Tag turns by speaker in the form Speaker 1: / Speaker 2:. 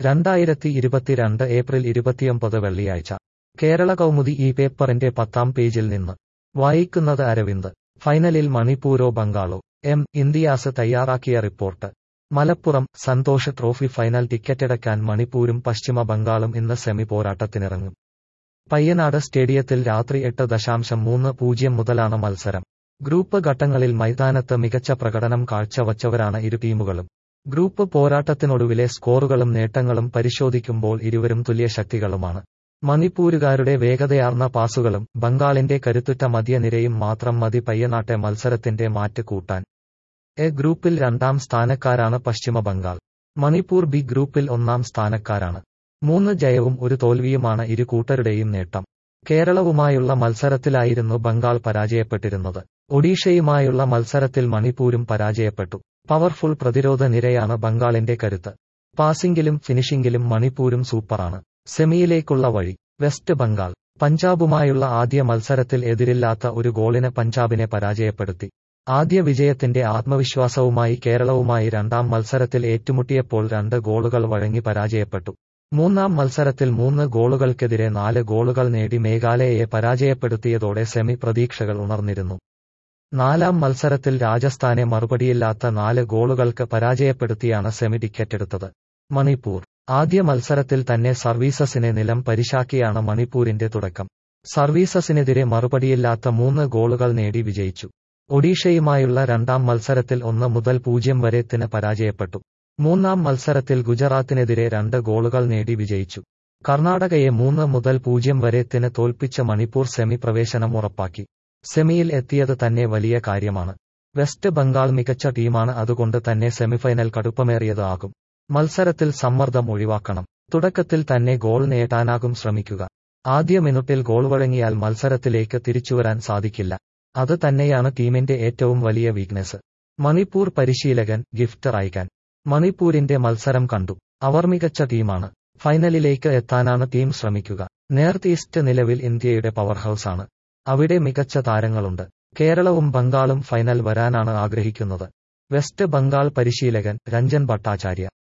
Speaker 1: രണ്ടായിരത്തി ഇരുപത്തിരണ്ട് ഏപ്രിൽ ഇരുപത്തിയൊമ്പത് വെള്ളിയാഴ്ച കേരള കൗമുദി ഈ പേപ്പറിന്റെ പത്താം പേജിൽ നിന്ന് വായിക്കുന്നത് അരവിന്ദ് ഫൈനലിൽ മണിപ്പൂരോ ബംഗാളോ എം ഇന്ത്യാസ് തയ്യാറാക്കിയ report Malappuram Santosh trophy final ടിക്കറ്റെടുക്കാൻ മണിപ്പൂരും പശ്ചിമ ബംഗാളും ഇന്ന് സെമി പോരാട്ടത്തിനിറങ്ങും പയ്യനാട് സ്റ്റേഡിയത്തിൽ രാത്രി എട്ട് ദശാംശം മൂന്ന് പൂജ്യം മുതലാണ് മത്സരം ഗ്രൂപ്പ് ഘട്ടങ്ങളിൽ മൈതാനത്ത് മികച്ച പ്രകടനം കാഴ്ചവച്ചവരാണ് ഇരു ടീമുകളും ഗ്രൂപ്പ് പോരാട്ടത്തിനൊടുവിലെ സ്കോറുകളും നേട്ടങ്ങളും പരിശോധിക്കുമ്പോൾ ഇരുവരും തുല്യശക്തികളുമാണ് മണിപ്പൂരുകാരുടെ വേഗതയാർന്ന പാസുകളും ബംഗാളിന്റെ കരുത്തുറ്റ മധ്യനിരയും മാത്രം മതി പയ്യനാട്ടെ മത്സരത്തിന്റെ മാറ്റ് കൂട്ടാൻ എ ഗ്രൂപ്പിൽ രണ്ടാം സ്ഥാനക്കാരാണ് പശ്ചിമ ബംഗാൾ മണിപ്പൂർ ബി ഗ്രൂപ്പിൽ ഒന്നാം സ്ഥാനക്കാരാണ് മൂന്ന് ജയവും ഒരു തോൽവിയുമാണ് ഇരു കൂട്ടരുടെയും നേട്ടം കേരളവുമായുള്ള മത്സരത്തിലായിരുന്നു ബംഗാൾ പരാജയപ്പെട്ടിരുന്നത് ഒഡീഷയുമായുള്ള മത്സരത്തിൽ മണിപ്പൂരും പരാജയപ്പെട്ടു പവർഫുൾ പ്രതിരോധ നിരയാണ് ബംഗാളിന്റെ കരുത്ത് പാസിംഗിലും ഫിനിഷിംഗിലും മണിപ്പൂരും സൂപ്പറാണ് സെമിയിലേക്കുള്ള വഴി വെസ്റ്റ് ബംഗാൾ പഞ്ചാബുമായുള്ള ആദ്യ മത്സരത്തിൽ എതിരില്ലാത്ത ഒരു ഗോളിന് പഞ്ചാബിനെ പരാജയപ്പെടുത്തി ആദ്യ വിജയത്തിന്റെ ആത്മവിശ്വാസവുമായി കേരളവുമായി രണ്ടാം മത്സരത്തിൽ ഏറ്റുമുട്ടിയപ്പോൾ രണ്ട് ഗോളുകൾ വഴങ്ങി പരാജയപ്പെട്ടു മൂന്നാം മത്സരത്തിൽ മൂന്ന് ഗോളുകൾക്കെതിരെ നാല് ഗോളുകൾ നേടി മേഘാലയയെ പരാജയപ്പെടുത്തിയതോടെ സെമി പ്രതീക്ഷകൾ ഉണർന്നിരുന്നു നാലാം മത്സരത്തിൽ രാജസ്ഥാനെ മറുപടിയില്ലാത്ത നാല് ഗോളുകൾക്ക് പരാജയപ്പെടുത്തിയാണ് സെമി ടിക്കറ്റെടുത്തത് മണിപ്പൂർ ആദ്യ മത്സരത്തിൽ തന്നെ സർവീസസിനെ നിലം പരിശാക്കിയാണ് മണിപ്പൂരിന്റെ തുടക്കം സർവീസസിനെതിരെ മറുപടിയില്ലാത്ത മൂന്ന് ഗോളുകൾ നേടി വിജയിച്ചു ഒഡീഷയുമായുള്ള രണ്ടാം മത്സരത്തിൽ ഒന്ന് മുതൽ പൂജ്യം വരെത്തിന് പരാജയപ്പെട്ടു മൂന്നാം മത്സരത്തിൽ ഗുജറാത്തിനെതിരെ രണ്ട് ഗോളുകൾ നേടി വിജയിച്ചു കർണാടകയെ മൂന്ന് മുതൽ പൂജ്യം വരെത്തിന് തോൽപ്പിച്ച മണിപ്പൂർ സെമി പ്രവേശനം ഉറപ്പാക്കി സെമിയിൽ എത്തിയത് തന്നെ വലിയ കാര്യമാണ് വെസ്റ്റ് ബംഗാൾ മികച്ച ടീമാണ് അതുകൊണ്ട് തന്നെ സെമിഫൈനൽ കടുപ്പമേറിയത് ആകും മത്സരത്തിൽ സമ്മർദ്ദം ഒഴിവാക്കണം തുടക്കത്തിൽ തന്നെ ഗോൾ നേടാനാകും ശ്രമിക്കുക ആദ്യ മിനിറ്റിൽ ഗോൾ വഴങ്ങിയാൽ മത്സരത്തിലേക്ക് തിരിച്ചുവരാൻ സാധിക്കില്ല അത് തന്നെയാണ് ടീമിന്റെ ഏറ്റവും വലിയ വീക്ക്നെസ് മണിപ്പൂർ പരിശീലകൻ ഗിഫ്റ്റ് റൈക്കാൻ മണിപ്പൂരിന്റെ മത്സരം കണ്ടു അവർ മികച്ച ടീമാണ് ഫൈനലിലേക്ക് എത്താനാണ് ടീം ശ്രമിക്കുക നോർത്ത് ഈസ്റ്റ് നിലവിൽ ഇന്ത്യയുടെ പവർ ഹൌസാണ് അവിടെ മികച്ച താരങ്ങളുണ്ട് കേരളവും ബംഗാളും ഫൈനൽ വരാനാണ് ആഗ്രഹിക്കുന്നത് വെസ്റ്റ് ബംഗാൾ പരിശീലകൻ രഞ്ജൻ ഭട്ടാചാര്യ